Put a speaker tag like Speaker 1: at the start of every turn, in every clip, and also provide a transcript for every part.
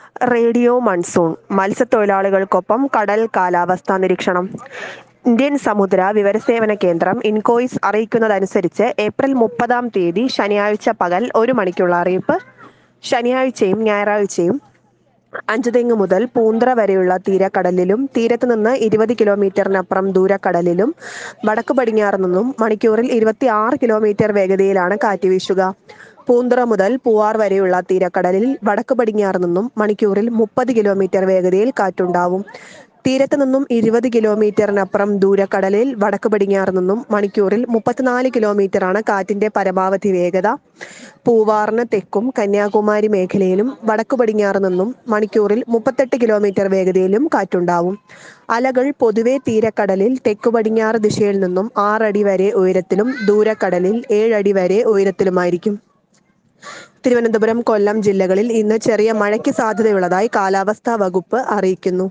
Speaker 1: radio monsoon മത്സ്യത്തൊഴിലാളികൾക്കൊപ്പം കടൽ കാലാവസ്ഥാ നിരീക്ഷണം ഇന്ത്യൻ സമുദ്ര വിവരസേവന കേന്ദ്രം ഇൻകോയിസ് അറിയിക്കുന്നതനുസരിച്ച് ഏപ്രിൽ മുപ്പതാം തീയതി ശനിയാഴ്ച പകൽ ഒരു മണിക്കുള്ള അറിയിപ്പ് ശനിയാഴ്ചയും ഞായറാഴ്ചയും അഞ്ചുതെങ്ങ് മുതൽ പൂന്തറ വരെയുള്ള തീരക്കടലിലും തീരത്ത് നിന്ന് ഇരുപത് കിലോമീറ്ററിനപ്പുറം ദൂരക്കടലിലും വടക്ക് പടിഞ്ഞാറ് നിന്നും മണിക്കൂറിൽ ഇരുപത്തി ആറ് കിലോമീറ്റർ വേഗതയിലാണ് കാറ്റ് വീശുക പൂന്തറ മുതൽ പൂവാർ വരെയുള്ള തീരക്കടലിൽ വടക്ക് പടിഞ്ഞാറ് നിന്നും മണിക്കൂറിൽ മുപ്പത് കിലോമീറ്റർ വേഗതയിൽ കാറ്റുണ്ടാവും തീരത്ത് നിന്നും ഇരുപത് കിലോമീറ്ററിനപ്പുറം ദൂരക്കടലിൽ വടക്ക് പടിഞ്ഞാറ് നിന്നും മണിക്കൂറിൽ മുപ്പത്തിനാല് കിലോമീറ്ററാണ് കാറ്റിന്റെ പരമാവധി വേഗത പൂവാറിന് തെക്കും കന്യാകുമാരി മേഖലയിലും വടക്ക് പടിഞ്ഞാറ് നിന്നും മണിക്കൂറിൽ മുപ്പത്തെട്ട് കിലോമീറ്റർ വേഗതയിലും കാറ്റുണ്ടാവും അലകൾ പൊതുവെ തീരക്കടലിൽ തെക്കു പടിഞ്ഞാറ് ദിശയിൽ നിന്നും ആറടി വരെ ഉയരത്തിലും ദൂരക്കടലിൽ ഏഴടി വരെ ഉയരത്തിലുമായിരിക്കും തിരുവനന്തപുരം കൊല്ലം ജില്ലകളിൽ ഇന്ന് ചെറിയ മഴയ്ക്ക് സാധ്യതയുള്ളതായി കാലാവസ്ഥാ വകുപ്പ് അറിയിക്കുന്നു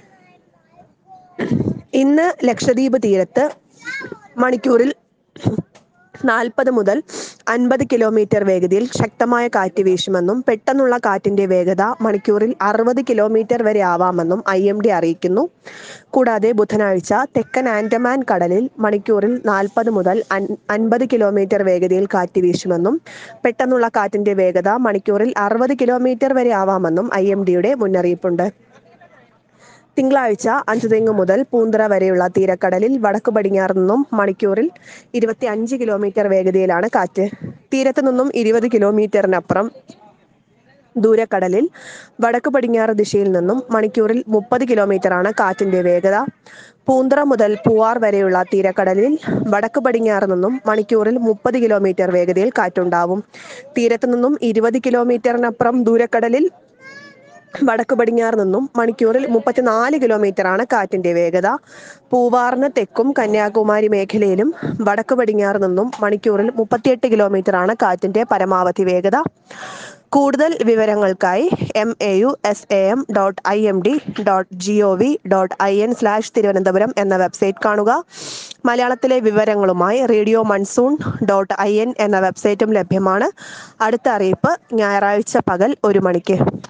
Speaker 1: ഇന്ന് ലക്ഷദ്വീപ് തീരത്ത് മണിക്കൂറിൽ നാൽപ്പത് മുതൽ അൻപത് കിലോമീറ്റർ വേഗതയിൽ ശക്തമായ കാറ്റ് വീശുമെന്നും പെട്ടെന്നുള്ള കാറ്റിന്റെ വേഗത മണിക്കൂറിൽ അറുപത് കിലോമീറ്റർ വരെ ആവാമെന്നും ഐ എം ഡി അറിയിക്കുന്നു കൂടാതെ ബുധനാഴ്ച തെക്കൻ ആൻഡമാൻ കടലിൽ മണിക്കൂറിൽ നാൽപ്പത് മുതൽ അൻപത് കിലോമീറ്റർ വേഗതയിൽ കാറ്റ് വീശുമെന്നും പെട്ടെന്നുള്ള കാറ്റിന്റെ വേഗത മണിക്കൂറിൽ അറുപത് കിലോമീറ്റർ വരെ ആവാമെന്നും ഐ എം ഡിയുടെ മുന്നറിയിപ്പുണ്ട് തിങ്കളാഴ്ച അഞ്ചുതെങ്ങ് മുതൽ പൂന്തറ വരെയുള്ള തീരക്കടലിൽ വടക്കു പടിഞ്ഞാറ് നിന്നും മണിക്കൂറിൽ ഇരുപത്തി അഞ്ച് കിലോമീറ്റർ വേഗതയിലാണ് കാറ്റ് തീരത്ത് നിന്നും ഇരുപത് കിലോമീറ്ററിനപ്പുറം ദൂരക്കടലിൽ വടക്കു പടിഞ്ഞാറ് ദിശയിൽ നിന്നും മണിക്കൂറിൽ മുപ്പത് കിലോമീറ്ററാണ് കാറ്റിന്റെ വേഗത പൂന്തറ മുതൽ പൂവാർ വരെയുള്ള തീരക്കടലിൽ വടക്ക് പടിഞ്ഞാറ് നിന്നും മണിക്കൂറിൽ മുപ്പത് കിലോമീറ്റർ വേഗതയിൽ കാറ്റുണ്ടാവും തീരത്ത് നിന്നും ഇരുപത് കിലോമീറ്ററിനപ്പുറം ദൂരക്കടലിൽ വടക്ക് പടിഞ്ഞാറ് നിന്നും മണിക്കൂറിൽ മുപ്പത്തിനാല് കിലോമീറ്ററാണ് കാറ്റിന്റെ വേഗത പൂവാറിന് തെക്കും കന്യാകുമാരി മേഖലയിലും വടക്ക് പടിഞ്ഞാറ് നിന്നും മണിക്കൂറിൽ മുപ്പത്തിയെട്ട് കിലോമീറ്ററാണ് കാറ്റിന്റെ പരമാവധി വേഗത കൂടുതൽ വിവരങ്ങൾക്കായി M A U S A M dot I M D dot G O V dot I N slash Thiruvananthapuram എന്ന വെബ്സൈറ്റ് കാണുക മലയാളത്തിലെ വിവരങ്ങളുമായി radio monsoon dot I N എന്ന വെബ്സൈറ്റും ലഭ്യമാണ് അടുത്ത അറിയിപ്പ് ഞായറാഴ്ച പകൽ ഒരു മണിക്ക്